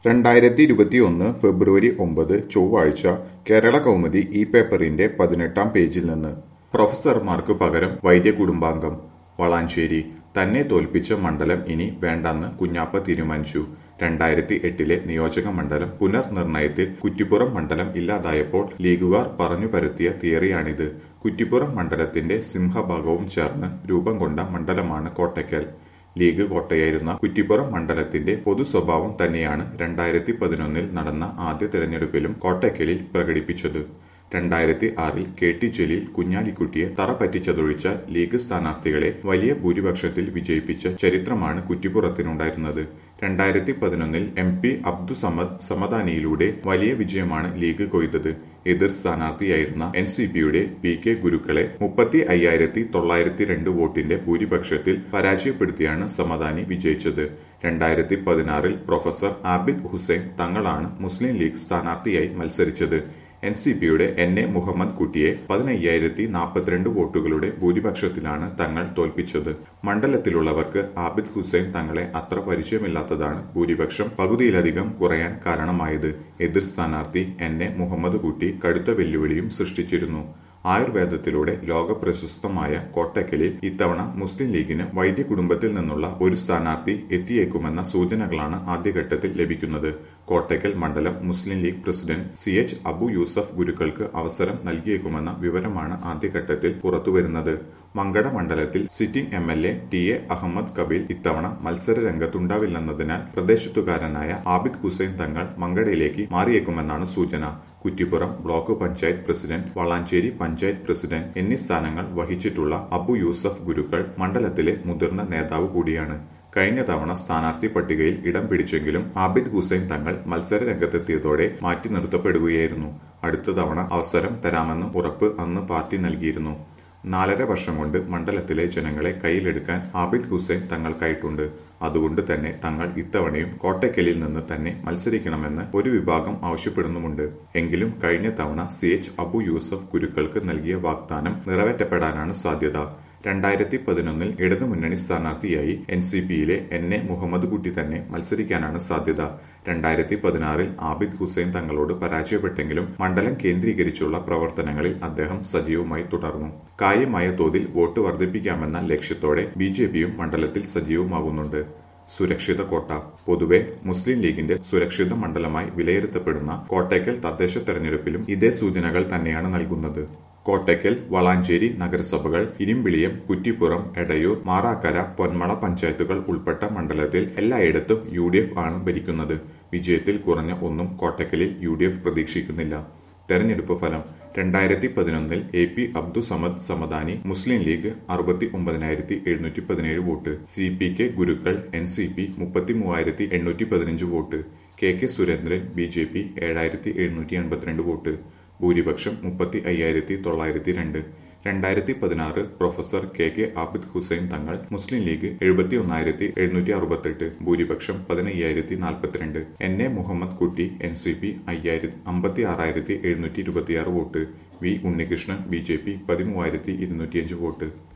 രണ്ടായിരത്തി ഇരുപത്തിയൊന്ന് ഫെബ്രുവരി ഒമ്പത് ചൊവ്വാഴ്ച കേരള കൗമുദി ഈ പേപ്പറിന്റെ പതിനെട്ടാം പേജിൽ നിന്ന് പ്രൊഫസർമാർക്ക് പകരം വൈദ്യ കുടുംബാംഗം വളാഞ്ചേരി തന്നെ തോൽപ്പിച്ച മണ്ഡലം ഇനി വേണ്ടെന്ന് കുഞ്ഞാപ്പ തീരുമാനിച്ചു രണ്ടായിരത്തി എട്ടിലെ നിയോജക മണ്ഡലം പുനർനിർണയത്തിൽ കുറ്റിപ്പുറം മണ്ഡലം ഇല്ലാതായപ്പോൾ ലീഗുകാർ പറഞ്ഞു പരത്തിയ തിയറിയാണിത് കുറ്റിപ്പുറം മണ്ഡലത്തിന്റെ സിംഹഭാഗവും ചേർന്ന് രൂപം കൊണ്ട മണ്ഡലമാണ് കോട്ടയ്ക്കൽ ലീഗ് കോട്ടയായിരുന്ന കുറ്റിപ്പുറം മണ്ഡലത്തിന്റെ പൊതു സ്വഭാവം തന്നെയാണ് രണ്ടായിരത്തി പതിനൊന്നിൽ നടന്ന ആദ്യ തെരഞ്ഞെടുപ്പിലും കോട്ടയ്ക്കലിൽ പ്രകടിപ്പിച്ചത് രണ്ടായിരത്തി ആറിൽ കെ ടി ജലീൽ കുഞ്ഞാലിക്കുട്ടിയെ തറ പറ്റിച്ചതൊഴിച്ച ലീഗ് സ്ഥാനാർത്ഥികളെ വലിയ ഭൂരിപക്ഷത്തിൽ വിജയിപ്പിച്ച ചരിത്രമാണ് കുറ്റിപ്പുറത്തിനുണ്ടായിരുന്നത് രണ്ടായിരത്തി പതിനൊന്നിൽ എം പി അബ്ദുസമദ് സമദാനിയിലൂടെ വലിയ വിജയമാണ് ലീഗ് കൊയ്തത് എതിർ സ്ഥാനാർത്ഥിയായിരുന്ന എൻ സി പിയുടെ പി കെ ഗുരുക്കളെ മുപ്പത്തി അയ്യായിരത്തി തൊള്ളായിരത്തി രണ്ട് വോട്ടിന്റെ ഭൂരിപക്ഷത്തിൽ പരാജയപ്പെടുത്തിയാണ് സമദാനി വിജയിച്ചത് രണ്ടായിരത്തി പതിനാറിൽ പ്രൊഫസർ ആബിദ് ഹുസൈൻ തങ്ങളാണ് മുസ്ലിം ലീഗ് സ്ഥാനാർത്ഥിയായി മത്സരിച്ചത് എൻ സി പിയുടെ എൻ എ മുഹമ്മദ് കുട്ടിയെ പതിനയ്യായിരത്തി നാൽപ്പത്തിരണ്ട് വോട്ടുകളുടെ ഭൂരിപക്ഷത്തിലാണ് തങ്ങൾ തോൽപ്പിച്ചത് മണ്ഡലത്തിലുള്ളവർക്ക് ആബിദ് ഹുസൈൻ തങ്ങളെ അത്ര പരിചയമില്ലാത്തതാണ് ഭൂരിപക്ഷം പകുതിയിലധികം കുറയാൻ കാരണമായത് എതിർ സ്ഥാനാർത്ഥി എൻ എ മുഹമ്മദ് കുട്ടി കടുത്ത വെല്ലുവിളിയും സൃഷ്ടിച്ചിരുന്നു ആയുർവേദത്തിലൂടെ ലോക പ്രശസ്തമായ കോട്ടയ്ക്കലിൽ ഇത്തവണ മുസ്ലിം ലീഗിന് വൈദ്യ കുടുംബത്തിൽ നിന്നുള്ള ഒരു സ്ഥാനാർത്ഥി എത്തിയേക്കുമെന്ന സൂചനകളാണ് ആദ്യഘട്ടത്തിൽ ലഭിക്കുന്നത് കോട്ടയ്ക്കൽ മണ്ഡലം Muslim League president C H Abu Yusuf ഗുരുക്കൾക്ക് അവസരം നൽകിയേക്കുമെന്ന വിവരമാണ് ആദ്യഘട്ടത്തിൽ പുറത്തുവരുന്നത് മങ്കട മണ്ഡലത്തിൽ sitting M L A T A Ahmed Kabir ഇത്തവണ മത്സര രംഗത്തുണ്ടാവില്ലെന്നതിനാൽ പ്രദേശത്തുകാരനായ ആബിദ് ഹുസൈൻ തങ്ങൾ മങ്കടയിലേക്ക് മാറിയേക്കുമെന്നാണ് സൂചന Kuttippuram block panchayat president Valanchery panchayat president എന്നീ സ്ഥാനങ്ങൾ വഹിച്ചിട്ടുള്ള അബു യൂസഫ് ഗുരുക്കൾ മണ്ഡലത്തിലെ മുതിർന്ന നേതാവ് കൂടിയാണ് കഴിഞ്ഞ തവണ സ്ഥാനാർത്ഥി പട്ടികയിൽ ഇടം പിടിച്ചെങ്കിലും ആബിദ് ഹുസൈൻ തങ്ങൾ മത്സര രംഗത്തെത്തിയതോടെ മാറ്റി നിർത്തപ്പെടുകയായിരുന്നു അടുത്ത തവണ അവസരം തരാമെന്ന് ഉറപ്പ് അന്ന് പാർട്ടി നൽകിയിരുന്നു നാലര വർഷം കൊണ്ട് മണ്ഡലത്തിലെ ജനങ്ങളെ കയ്യിലെടുക്കാൻ ആബിദ് ഹുസൈൻ തങ്ങൾക്കായിട്ടുണ്ട് അതുകൊണ്ട് തന്നെ തങ്ങൾ ഇത്തവണയും കോട്ടയ്ക്കലിൽ നിന്ന് തന്നെ മത്സരിക്കണമെന്ന് ഒരു വിഭാഗം ആവശ്യപ്പെടുന്നുമുണ്ട് എങ്കിലും കഴിഞ്ഞ തവണ സി എച്ച് അബു യൂസഫ് ഗുരുക്കൾക്ക് നൽകിയ വാഗ്ദാനം നിറവേറ്റപ്പെടാനാണ് സാധ്യത രണ്ടായിരത്തി പതിനൊന്നിൽ ഇടതുമുന്നണി സ്ഥാനാർത്ഥിയായി എൻ സി പിയിലെ എൻ എ മുഹമ്മദ് കുട്ടി തന്നെ മത്സരിക്കാനാണ് സാധ്യത രണ്ടായിരത്തി പതിനാറിൽ ആബിദ് ഹുസൈൻ തങ്ങളോട് പരാജയപ്പെട്ടെങ്കിലും മണ്ഡലം കേന്ദ്രീകരിച്ചുള്ള പ്രവർത്തനങ്ങളിൽ അദ്ദേഹം സജീവമായി തുടർന്നു കാര്യമായ തോതിൽ വോട്ട് വർദ്ധിപ്പിക്കാമെന്ന ലക്ഷ്യത്തോടെ ബി ജെ പിയും മണ്ഡലത്തിൽ സജീവമാകുന്നുണ്ട് സുരക്ഷിത കോട്ട പൊതുവെ മുസ്ലിം ലീഗിന്റെ സുരക്ഷിത മണ്ഡലമായി വിലയിരുത്തപ്പെടുന്ന കോട്ടയ്ക്കൽ തദ്ദേശ തെരഞ്ഞെടുപ്പിലും ഇതേ സൂചനകൾ തന്നെയാണ് നൽകുന്നത് കോട്ടയ്ക്കൽ വളാഞ്ചേരി നഗരസഭകൾ ഇരിമ്പിളിയം കുറ്റിപ്പുറം എടയൂർ മാറാക്കര പൊന്മള പഞ്ചായത്തുകൾ ഉൾപ്പെട്ട മണ്ഡലത്തിൽ എല്ലായിടത്തും യു ആണ് ഭരിക്കുന്നത് വിജയത്തിൽ കുറഞ്ഞ ഒന്നും കോട്ടയ്ക്കലിൽ യു പ്രതീക്ഷിക്കുന്നില്ല തെരഞ്ഞെടുപ്പ് ഫലം രണ്ടായിരത്തി പതിനൊന്നിൽ A P Abdussamad Samadani Muslim League അറുപത്തി ഒമ്പതിനായിരത്തി എഴുന്നൂറ്റി പതിനേഴ് vote C P K Gurukkal N C P മുപ്പത്തി മൂവായിരത്തി എണ്ണൂറ്റി പതിനഞ്ച് vote K K Surendran B J P ഏഴായിരത്തി എഴുന്നൂറ്റി എൺപത്തിരണ്ട് വോട്ട് ഭൂരിപക്ഷം മുപ്പത്തി അയ്യായിരത്തി തൊള്ളായിരത്തി രണ്ട് രണ്ടായിരത്തി പതിനാറ് professor K K Abid Hussain Thangal Muslim league എഴുപത്തി ഒന്നായിരത്തി എഴുന്നൂറ്റി അറുപത്തെട്ട് ഭൂരിപക്ഷം പതിനയ്യായിരത്തി നാൽപ്പത്തിരണ്ട് എൻ എ മുഹമ്മദ് കുട്ടി എൻ സി പി അയ്യായിരത്തി അമ്പത്തി ആറായിരത്തി എഴുന്നൂറ്റി ഇരുപത്തിയാറ് vote V Unnikrishnan B J P പതിമൂവായിരത്തി ഇരുന്നൂറ്റിയഞ്ച് വോട്ട്